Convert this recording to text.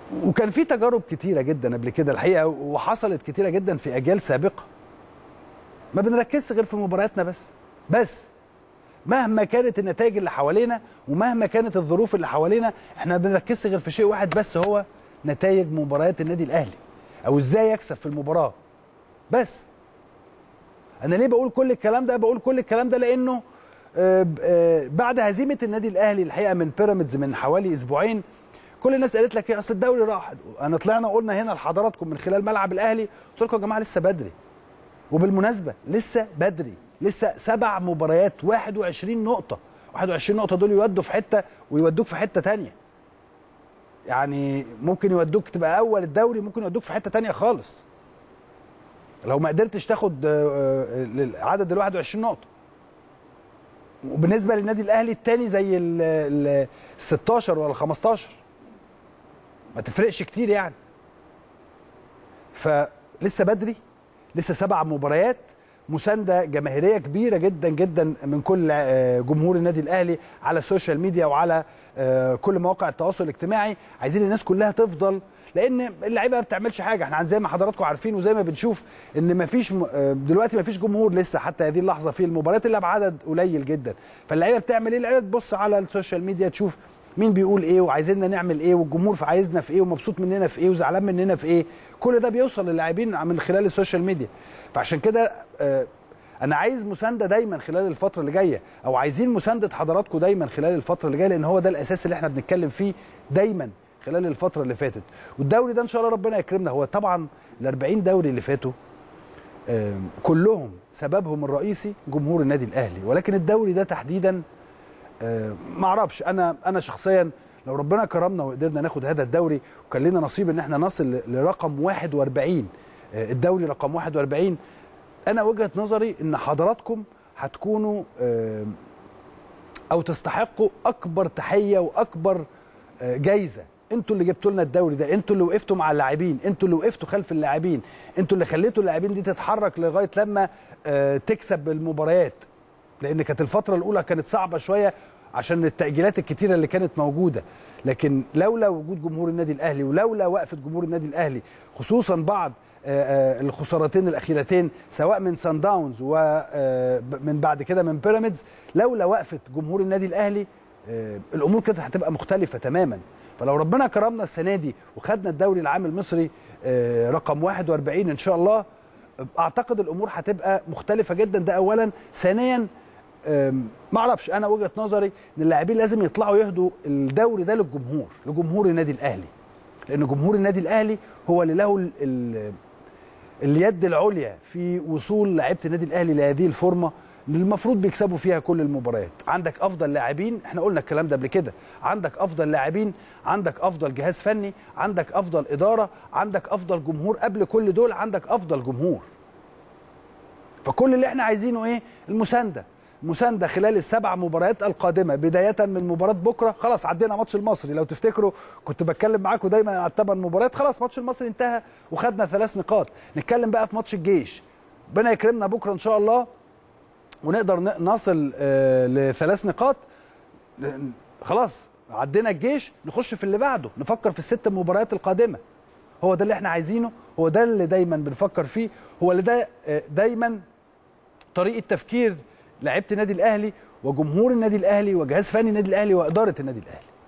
وكان في تجارب كتيره جدا قبل كده الحقيقه وحصلت كتيره جدا في اجيال سابقه ما بنركزش غير في مبارياتنا بس بس مهما كانت النتائج اللي حوالينا ومهما كانت الظروف اللي حوالينا احنا ما بنركزش غير في شيء واحد بس هو نتائج مباريات النادي الاهلي او ازاي يكسب في المباراه بس انا ليه بقول كل الكلام ده بقول كل الكلام ده لانه آه، آه، بعد هزيمه النادي الاهلي الحقيقه من بيراميدز من حوالي اسبوعين كل الناس قالت لك ايه اصل الدوري راح انا طلعنا قلنا هنا لحضراتكم من خلال ملعب الاهلي قلت لكم يا جماعه لسه بدري وبالمناسبه لسه بدري لسه سبع مباريات 21 نقطه 21 نقطه دول يودوا في حته ويودوك في حته تانية يعني ممكن يودوك تبقى اول الدوري ممكن يودوك في حته تانية خالص لو ما قدرتش تاخد آه، آه، عدد ال 21 نقطه وبالنسبه للنادي الاهلي الثاني زي ال ال 16 ولا 15 ما تفرقش كتير يعني فلسه بدري لسه سبع مباريات مسانده جماهيريه كبيره جدا جدا من كل آه، جمهور النادي الاهلي على السوشيال ميديا وعلى آه، كل مواقع التواصل الاجتماعي عايزين الناس كلها تفضل لان اللعيبه ما بتعملش حاجه احنا زي ما حضراتكم عارفين وزي ما بنشوف ان ما فيش دلوقتي ما فيش جمهور لسه حتى هذه اللحظه في المباريات الا بعدد قليل جدا فاللعيبه بتعمل ايه اللعيبه تبص على السوشيال ميديا تشوف مين بيقول ايه وعايزيننا نعمل ايه والجمهور في عايزنا في ايه ومبسوط مننا في ايه وزعلان مننا في ايه كل ده بيوصل للاعبين من خلال السوشيال ميديا فعشان كده آه، انا عايز مسانده دايما خلال الفتره اللي جايه او عايزين مسانده حضراتكم دايما خلال الفتره اللي جايه لان هو ده الاساس اللي احنا بنتكلم فيه دايما خلال الفتره اللي فاتت والدوري ده ان شاء الله ربنا يكرمنا هو طبعا ال 40 دوري اللي فاتوا آم، كلهم سببهم الرئيسي جمهور النادي الاهلي ولكن الدوري ده تحديدا آه، ما اعرفش انا انا شخصيا لو ربنا كرمنا وقدرنا ناخد هذا الدوري وكان لنا نصيب ان احنا نصل ل- لرقم 41 آه، الدوري رقم 41 انا وجهه نظري ان حضراتكم هتكونوا آه، او تستحقوا اكبر تحيه واكبر آه، جايزه انتوا اللي جبتوا لنا الدوري ده انتوا اللي وقفتوا مع اللاعبين انتوا اللي وقفتوا خلف اللاعبين انتوا اللي خليتوا اللاعبين دي تتحرك لغايه لما آه، تكسب المباريات لان كانت الفتره الاولى كانت صعبه شويه عشان التاجيلات الكتيره اللي كانت موجوده لكن لولا وجود جمهور النادي الاهلي ولولا وقفه جمهور النادي الاهلي خصوصا بعد آه، آه، الخسارتين الاخيرتين سواء من سان داونز ومن بعد كده من بيراميدز لولا وقفه جمهور النادي الاهلي آه، الامور كانت هتبقى مختلفه تماما فلو ربنا كرمنا السنه دي وخدنا الدوري العام المصري آه، رقم 41 ان شاء الله اعتقد الامور هتبقى مختلفه جدا ده اولا ثانيا أم، ما اعرفش انا وجهه نظري ان اللاعبين لازم يطلعوا يهدوا الدوري ده للجمهور لجمهور النادي الاهلي لان جمهور النادي الاهلي هو اللي له ال- ال- اليد العليا في وصول لعيبه النادي الاهلي لهذه الفورمه اللي المفروض بيكسبوا فيها كل المباريات عندك افضل لاعبين احنا قلنا الكلام ده قبل كده عندك افضل لاعبين عندك افضل جهاز فني عندك افضل اداره عندك افضل جمهور قبل كل دول عندك افضل جمهور فكل اللي احنا عايزينه ايه المسانده مسانده خلال السبع مباريات القادمه بدايه من مباراه بكره خلاص عدينا ماتش المصري لو تفتكروا كنت بتكلم معاكم دايما على الثمان مباريات خلاص ماتش المصري انتهى وخدنا ثلاث نقاط نتكلم بقى في ماتش الجيش ربنا يكرمنا بكره ان شاء الله ونقدر ن- نصل آه، لثلاث نقاط لأن خلاص عدينا الجيش نخش في اللي بعده نفكر في الست مباريات القادمه هو ده اللي احنا عايزينه هو ده اللي دايما بنفكر فيه هو اللي ده آه، دايما طريقه تفكير لعيبه النادي الاهلي وجمهور النادي الاهلي وجهاز فني النادي الاهلي واداره النادي الاهلي